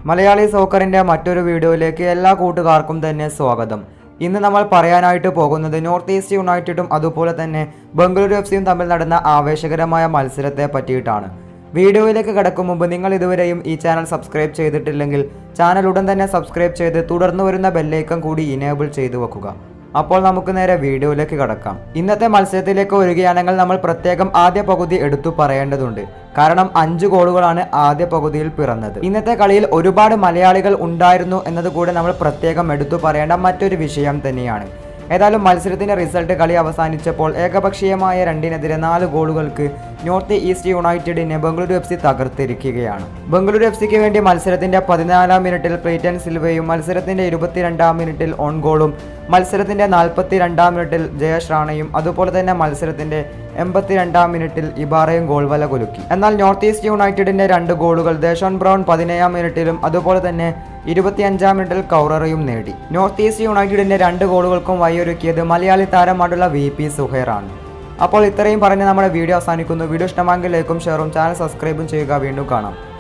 മലയാളി സോക്കറിന്റെ മറ്റൊരു വീഡിയോയിലേക്ക് എല്ലാ കൂട്ടുകാർക്കും തന്നെ സ്വാഗതം ഇന്ന് നമ്മൾ പറയാനായിട്ട് പോകുന്നത് നോർത്ത് ഈസ്റ്റ് യുണൈറ്റഡും അതുപോലെ തന്നെ ബംഗളൂരു എഫ് സിയും തമ്മിൽ നടന്ന ആവേശകരമായ മത്സരത്തെ പറ്റിയിട്ടാണ് വീഡിയോയിലേക്ക് കടക്കും മുമ്പ് നിങ്ങൾ ഇതുവരെയും ഈ ചാനൽ സബ്സ്ക്രൈബ് ചെയ്തിട്ടില്ലെങ്കിൽ ചാനൽ ഉടൻ തന്നെ സബ്സ്ക്രൈബ് ചെയ്ത് തുടർന്ന് വരുന്ന ബെല്ലൈക്കൺ കൂടി ഇനേബിൾ ചെയ്തു വെക്കുക അപ്പോൾ നമുക്ക് നേരെ വീഡിയോയിലേക്ക് കടക്കാം ഇന്നത്തെ മത്സരത്തിലേക്ക് വരികയാണെങ്കിൽ നമ്മൾ പ്രത്യേകം ആദ്യ പകുതി എടുത്തു പറയേണ്ടതുണ്ട് കാരണം അഞ്ച് ഗോളുകളാണ് ആദ്യ പകുതിയിൽ പിറന്നത് ഇന്നത്തെ കളിയിൽ ഒരുപാട് മലയാളികൾ ഉണ്ടായിരുന്നു എന്നത് കൂടെ നമ്മൾ പ്രത്യേകം എടുത്തു പറയേണ്ട മറ്റൊരു വിഷയം തന്നെയാണ് ഏതായാലും മത്സരത്തിന്റെ റിസൾട്ട് കളി അവസാനിച്ചപ്പോൾ ഏകപക്ഷീയമായ രണ്ടിനെതിരെ നാല് ഗോളുകൾക്ക് നോർത്ത് ഈസ്റ്റ് യുണൈറ്റഡിനെ ബംഗളൂരു എഫ് സി തകർത്തിരിക്കുകയാണ് ബംഗളൂരു എഫ് സിക്ക് വേണ്ടി മത്സരത്തിന്റെ പതിനാലാം മിനിറ്റിൽ പ്രീറ്റൻ സിൽവയും മത്സരത്തിന്റെ ഇരുപത്തിരണ്ടാം മിനിറ്റിൽ ഓൺ ഗോളും മത്സരത്തിന്റെ നാൽപ്പത്തി രണ്ടാം മിനിറ്റിൽ ജയേഷ് റാണയും അതുപോലെ തന്നെ മത്സരത്തിന്റെ എൺപത്തിരണ്ടാം മിനിറ്റിൽ ഇബാറയും ഗോൾ വല കുലുക്കി എന്നാൽ നോർത്ത് ഈസ്റ്റ് യുണൈറ്റഡിന്റെ രണ്ട് ഗോളുകൾ ദേശോൺ ബ്രൗൺ പതിനേഴാം മിനിറ്റിലും അതുപോലെ തന്നെ ഇരുപത്തിയഞ്ചാം മിനിറ്റിൽ കൗററയും നേടി നോർത്ത് ഈസ്റ്റ് യുണൈറ്റഡിന്റെ രണ്ട് ഗോളുകൾക്കും വഴിയൊരുക്കിയത് മലയാളി താരമായിട്ടുള്ള വി പി സുഹേറാണ് അപ്പോൾ ഇത്രയും പറഞ്ഞ് നമ്മുടെ വീഡിയോ അവസാനിക്കുന്നു വീഡിയോ ഇഷ്ടമാണെങ്കിൽ ലൈക്കും ഷെയറും ചാനൽ സബ്സ്ക്രൈബും ചെയ്യുക വീണ്ടും കാണാം